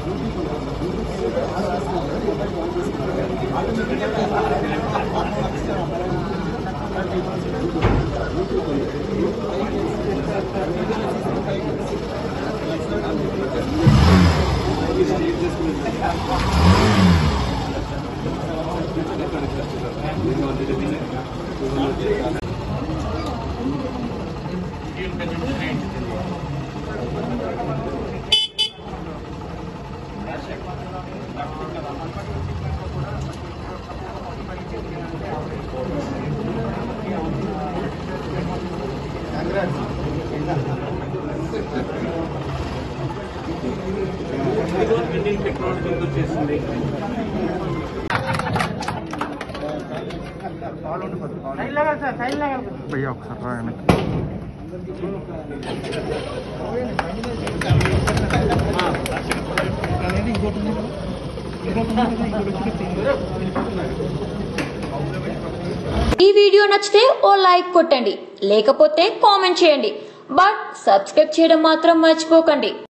టెక్నాలజీతో చేసింది భయ్యా ఒకసారి రాయండి ఈ వీడియో నచ్చితే ఓ లైక్ కొట్టండి లేకపోతే కామెంట్ చేయండి బట్ సబ్స్క్రైబ్ చేయడం మాత్రం మర్చిపోకండి